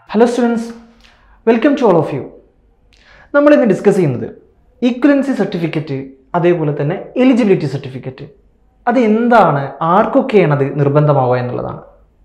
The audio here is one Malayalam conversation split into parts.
hello students welcome to all of you നമ്മൾ ഇന്ന് ഡിസ്കസ് ചെയ്യുന്നത് ഈക്വലൻസി സർട്ടിഫിക്കറ്റ് അതേപോലെ തന്നെ എലിജിബിലിറ്റി സർട്ടിഫിക്കറ്റ് അത് എന്താണ് ആർക്കൊക്കെയാണ് അത് നിർബന്ധമാവുക എന്നുള്ളതാണ്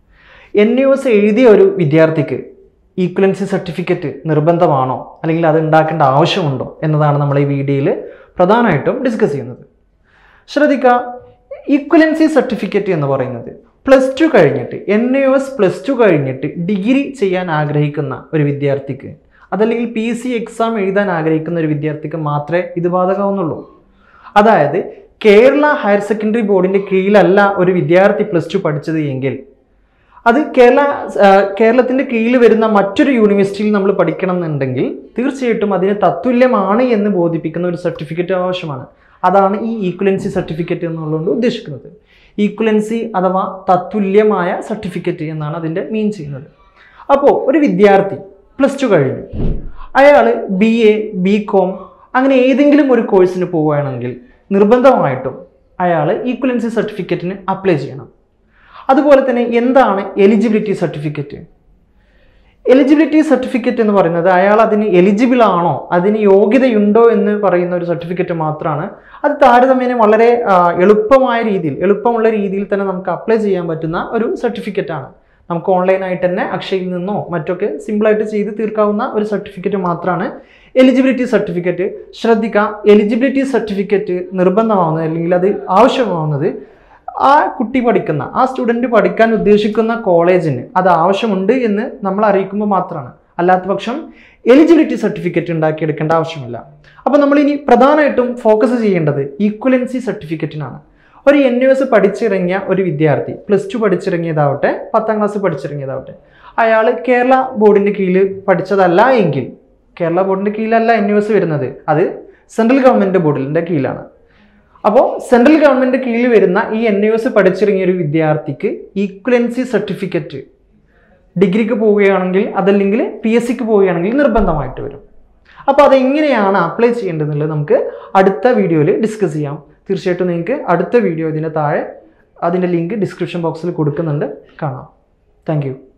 എൻ യു എസ് എഴുതിയ ഒരു വിദ്യാർത്ഥിക്ക് ഈക്വലൻസി സർട്ടിഫിക്കറ്റ് നിർബന്ധമാണോ അല്ലെങ്കിൽ അത് ഉണ്ടാക്കേണ്ട ആവശ്യമുണ്ടോ എന്നതാണ് നമ്മൾ ഈ വീഡിയോയിൽ പ്രധാനമായിട്ടും ഡിസ്കസ് ചെയ്യുന്നത് ശ്രദ്ധിക്കുക ഈക്വലൻസി സർട്ടിഫിക്കറ്റ് എന്ന് പറയുന്നത് പ്ലസ് ടു കഴിഞ്ഞിട്ട് N U S plus two കഴിഞ്ഞിട്ട് ഡിഗ്രി ചെയ്യാൻ ആഗ്രഹിക്കുന്ന ഒരു വിദ്യാർത്ഥിക്ക് അതല്ലെങ്കിൽ പി സി എക്സാം എഴുതാൻ ആഗ്രഹിക്കുന്ന ഒരു വിദ്യാർത്ഥിക്ക് മാത്രമേ ഇത് ബാധകമാവുന്നുള്ളൂ അതായത് കേരള ഹയർ സെക്കൻഡറി ബോർഡിൻ്റെ കീഴിലല്ല ഒരു വിദ്യാർത്ഥി പ്ലസ് ടു പഠിച്ചത് എങ്കിൽ അത് കേരള ആ, കേരളത്തിന്റെ കീഴിൽ വരുന്ന മറ്റൊരു യൂണിവേഴ്സിറ്റിയിൽ നമ്മൾ പഠിക്കണം എന്നുണ്ടെങ്കിൽ തീർച്ചയായിട്ടും അതിന് തത്തുല്യമാണ് എന്ന് ബോധിപ്പിക്കുന്ന ഒരു സർട്ടിഫിക്കറ്റ് ആവശ്യമാണ് അതാണ് ഈ ഈക്വലൻസി സർട്ടിഫിക്കറ്റ് എന്നുള്ളതുകൊണ്ട് ഉദ്ദേശിക്കുന്നത് ഈക്വലൻസി അഥവാ തത്തുല്യമായ സർട്ടിഫിക്കറ്റ് എന്നാണ് അതിൻ്റെ മീൻ ചെയ്യുന്നത് അപ്പോൾ ഒരു വിദ്യാർത്ഥി പ്ലസ് ടു കഴിഞ്ഞു അയാൾ ബി എ ബി കോം അങ്ങനെ ഏതെങ്കിലും ഒരു കോഴ്സിന് പോവുകയാണെങ്കിൽ നിർബന്ധമായിട്ടും അയാൾ ഈക്വലൻസി സർട്ടിഫിക്കറ്റിന് അപ്ലൈ ചെയ്യണം അതുപോലെ തന്നെ എന്താണ് എലിജിബിലിറ്റി സർട്ടിഫിക്കറ്റ് എലിജിബിലിറ്റി സർട്ടിഫിക്കറ്റ് എന്ന് പറയുന്നത് അയാൾ അതിന് എലിജിബിൾ ആണോ അതിന് യോഗ്യതയുണ്ടോ എന്ന് പറയുന്ന ഒരു സർട്ടിഫിക്കറ്റ് മാത്രമാണ് അത് താരതമ്യേന വളരെ ആ, എളുപ്പമായ രീതിയിൽ എളുപ്പമുള്ള രീതിയിൽ തന്നെ നമുക്ക് അപ്ലൈ ചെയ്യാൻ പറ്റുന്ന ഒരു സർട്ടിഫിക്കറ്റ് ആണ് നമുക്ക് ഓൺലൈനായിട്ട് തന്നെ അക്ഷയയിൽ നിന്നോ മറ്റൊക്കെ സിമ്പിളായിട്ട് ചെയ്ത് തീർക്കാവുന്ന ഒരു സർട്ടിഫിക്കറ്റ് മാത്രമാണ് എലിജിബിലിറ്റി സർട്ടിഫിക്കറ്റ് ശ്രദ്ധിക്കുക എലിജിബിലിറ്റി സർട്ടിഫിക്കറ്റ് നിർബന്ധമാവുന്നത് അല്ലെങ്കിൽ അത് ആവശ്യമാവുന്നത് ആ കുട്ടി പഠിക്കുന്ന ആ സ്റ്റുഡൻറ്റ് പഠിക്കാൻ ഉദ്ദേശിക്കുന്ന കോളേജിന് അത് ആവശ്യമുണ്ട് എന്ന് നമ്മൾ അറിയിക്കുമ്പോൾ മാത്രമാണ് അല്ലാത്ത പക്ഷം എലിജിബിലിറ്റി സർട്ടിഫിക്കറ്റ് ഉണ്ടാക്കിയെടുക്കേണ്ട ആവശ്യമില്ല അപ്പോൾ നമ്മൾ ഇനി പ്രധാനമായിട്ടും ഫോക്കസ് ചെയ്യേണ്ടത് ഈക്വലൻസി സർട്ടിഫിക്കറ്റിനാണ് ഒരു എൻ യു എസ് പഠിച്ചിറങ്ങിയ ഒരു വിദ്യാർത്ഥി പ്ലസ് ടു പഠിച്ചിറങ്ങിയതാവട്ടെ പത്താം ക്ലാസ് പഠിച്ചിറങ്ങിയതാവട്ടെ അയാൾ കേരള ബോർഡിൻ്റെ കീഴിൽ പഠിച്ചതല്ല എങ്കിൽ കേരള ബോർഡിൻ്റെ കീഴിലല്ല എൻ യു എസ് വരുന്നത് അത് സെൻട്രൽ ഗവൺമെൻറ് ബോർഡിൻ്റെ കീഴിലാണ് അപ്പോൾ സെൻട്രൽ ഗവൺമെൻറ് കീഴിൽ വരുന്ന ഈ എൻ യു എസ് പഠിച്ചിറങ്ങിയ ഒരു വിദ്യാർത്ഥിക്ക് ഈക്വലൻസി സർട്ടിഫിക്കറ്റ് ഡിഗ്രിക്ക് പോവുകയാണെങ്കിൽ അതല്ലെങ്കിൽ പി എസ് സിക്ക് പോവുകയാണെങ്കിൽ നിർബന്ധമായിട്ട് വരും അപ്പോൾ അതെങ്ങനെയാണ് അപ്ലൈ ചെയ്യേണ്ടതെന്നുള്ളത് നമുക്ക് അടുത്ത വീഡിയോയിൽ ഡിസ്കസ് ചെയ്യാം തീർച്ചയായിട്ടും നിങ്ങൾക്ക് അടുത്ത വീഡിയോ ഇതിൻ്റെ താഴെ അതിൻ്റെ ലിങ്ക് ഡിസ്ക്രിപ്ഷൻ ബോക്സിൽ കൊടുക്കുന്നുണ്ട് കാണാം താങ്ക്